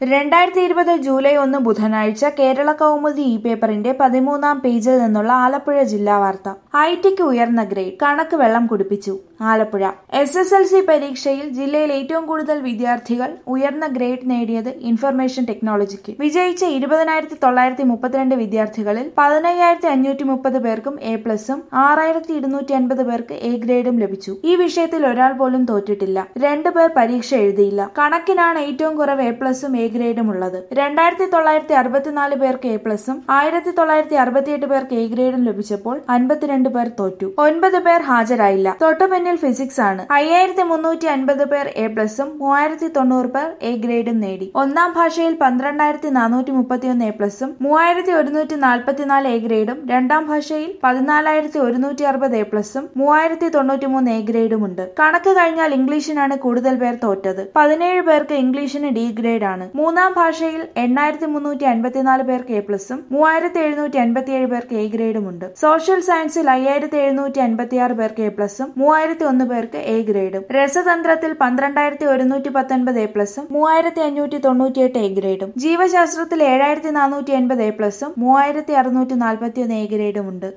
രണ്ടായിരത്തി ഇരുപത് ജൂലൈ ഒന്ന് ബുധനാഴ്ച കേരള കൗമുദി ഇ പേപ്പറിന്റെ പതിമൂന്നാം പേജിൽ നിന്നുള്ള ആലപ്പുഴ ജില്ലാ വാർത്ത ഐടിക്ക് ഉയർന്ന ഗ്രേഡ് കണക്ക് വെള്ളം കുടിപ്പിച്ചു Alappuzha S S L C പരീക്ഷയിൽ ജില്ലയിൽ ഏറ്റവും കൂടുതൽ വിദ്യാർത്ഥികൾ ഉയർന്ന ഗ്രേഡ് നേടിയത് ഇൻഫർമേഷൻ ടെക്നോളജിക്ക് വിജയിച്ച ഇരുപതിനായിരത്തി തൊള്ളായിരത്തി മുപ്പത്തിരണ്ട് വിദ്യാർത്ഥികളിൽ പതിനയ്യായിരത്തി അഞ്ഞൂറ്റി മുപ്പത് പേർക്കും എ പ്ലസും ആറായിരത്തി ഇരുന്നൂറ്റി അൻപത് പേർക്ക് എ ഗ്രേഡും ലഭിച്ചു ഈ വിഷയത്തിൽ ഒരാൾ പോലും തോറ്റിട്ടില്ല രണ്ടു പേർ പരീക്ഷ എഴുതിയില്ല കണക്കിനാണ് ഏറ്റവും കുറവ് എ പ്ലസും എ ഗ്രേഡും ഉള്ളത് രണ്ടായിരത്തി തൊള്ളായിരത്തി അറുപത്തിനാല് പേർക്ക് എ പ്ലസും ആയിരത്തി തൊള്ളായിരത്തി അറുപത്തിയെട്ട് പേർക്ക് എ ഗ്രേഡും ലഭിച്ചപ്പോൾ അൻപത്തിരണ്ട് പേർ തോറ്റു ഒൻപത് പേർ ഹാജരായില്ല തൊട്ടുപിന്നിൽ ഫിസിക്സ് ആണ് അയ്യായിരത്തി മുന്നൂറ്റി അൻപത് പേർ എ പ്ലസും മൂവായിരത്തി തൊണ്ണൂറ് പേർ എ ഗ്രേഡും നേടി ഒന്നാം ഭാഷയിൽ പന്ത്രണ്ടായിരത്തി നാനൂറ്റി മുപ്പത്തിയൊന്ന് എ പ്ലസും മൂവായിരത്തി ഒരുന്നൂറ്റി നാൽപ്പത്തിനാല് എ ഗ്രേഡും രണ്ടാം ഭാഷയിൽ പതിനാലായിരത്തി ഒരുന്നൂറ്റി അറുപത് എ പ്ലസും മൂവായിരത്തി തൊണ്ണൂറ്റി മൂന്ന് എ ഗ്രേഡും ഉണ്ട് കണക്ക് കഴിഞ്ഞാൽ ഇംഗ്ലീഷിനാണ് കൂടുതൽ പേർ തോറ്റത് പതിനേഴ് പേർക്ക് ഇംഗ്ലീഷിന് ഡി ഗ്രേഡ് ആണ് മൂന്നാം ഭാഷയിൽ എണ്ണായിരത്തി മുന്നൂറ്റി അൻപത്തിനാല് പേർക്ക് എ പ്ലസും മൂവായിരത്തി എഴുന്നൂറ്റി അൻപത്തിയേഴ് പേർക്ക് എ ഗ്രേഡും ഉണ്ട് സോഷ്യൽ സയൻസിൽ അയ്യായിരത്തി എഴുന്നൂറ്റി അൻപത്തിയാറ് പേർക്ക് എ പ്ലസും മൂവായിരത്തി ഒന്ന് പേർക്ക് എ ഗ്രേഡും രസതന്ത്രത്തിൽ പന്ത്രണ്ടായിരത്തി ഒരുന്നൂറ്റി പത്തൊൻപത് എ പ്ലസും മൂവായിരത്തി അഞ്ഞൂറ്റി തൊണ്ണൂറ്റിയെട്ട് എ ഗ്രേഡും ജീവശാസ്ത്രത്തിൽ ഏഴായിരത്തി നാനൂറ്റി എൺപത് എ പ്ലസും മൂവായിരത്തി അറുന്നൂറ്റി നാൽപ്പത്തി ഒന്ന് എ ഗ്രേഡും ഉണ്ട്